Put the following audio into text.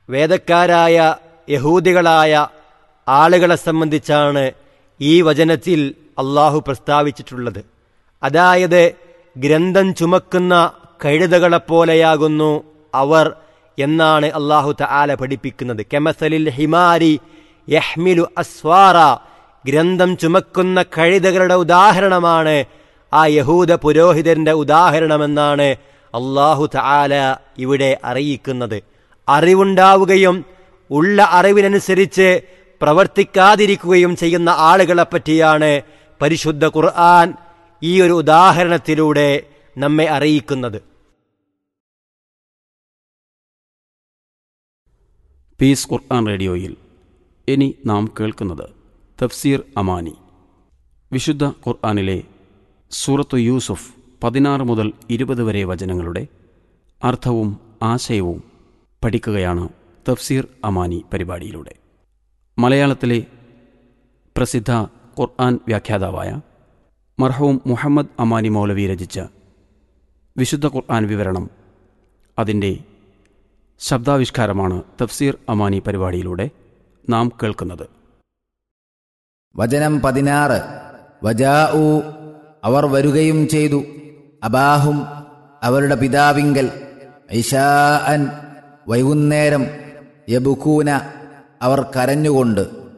വേദക്കാരായ യഹൂദികളായ ആളുകളെ സംബന്ധിച്ചാണ് ഈ വചനത്തിൽ അള്ളാഹു പ്രസ്താവിച്ചിട്ടുള്ളത് അതായത് ഗ്രന്ഥം ചുമക്കുന്ന കഴുതകളെപ്പോലെയാകുന്നു അവർ എന്നാണ് അള്ളാഹു തആല പഠിപ്പിക്കുന്നത് കെമസലിൽ ഹിമാരി യഹ്മിലു അസ്വാറ ഗ്രന്ഥം ചുമക്കുന്ന കഴുതകളുടെ ഉദാഹരണമാണ് ആ യഹൂദ പുരോഹിതന്റെ ഉദാഹരണമെന്നാണ് അള്ളാഹു തആല ഇവിടെ അറിയിക്കുന്നത് അറിവുണ്ടാവുകയും ഉള്ള അറിവിനനുസരിച്ച് പ്രവർത്തിക്കാതിരിക്കുകയും ചെയ്യുന്ന ആളുകളെ പറ്റിയാണ് പരിശുദ്ധ ഖുർആൻ ഈ ഒരു ഉദാഹരണത്തിലൂടെ നമ്മെ അറിയിക്കുന്നത് പീസ് ഖുർആൻ റേഡിയോയിൽ ഇനി നാം കേൾക്കുന്നത് തഫ്സീർ അമാനി വിശുദ്ധ ഖുർആനിലെ സൂറത്തു യൂസുഫ് പതിനാറ് മുതൽ ഇരുപത് വരെ വചനങ്ങളുടെ അർത്ഥവും ആശയവും പഠിക്കുകയാണ് തഫ്സീർ അമാനി പരിപാടിയിലൂടെ മലയാളത്തിലെ പ്രസിദ്ധ ഖുർആൻ വ്യാഖ്യാതാവായ മർഹൂം മുഹമ്മദ് അമാനി മൗലവി രചിച്ച വിശുദ്ധ ഖുർആൻ വിവരണം അതിൻ്റെ ശബ്ദാവിഷ്കാരമാണ് തഫ്സീർ അമാനി പരിപാടിയിലൂടെ നാം കേൾക്കുന്നത് വചനം പതിനാറ് വജാഊ അവർ വരുകയും ചെയ്തു അബാഹും അവരുടെ പിതാവിങ്കൽ ഐഷാഅൻ വൈകുന്നേരം യബുക്കൂന അവർ കരഞ്ഞുകൊണ്ട്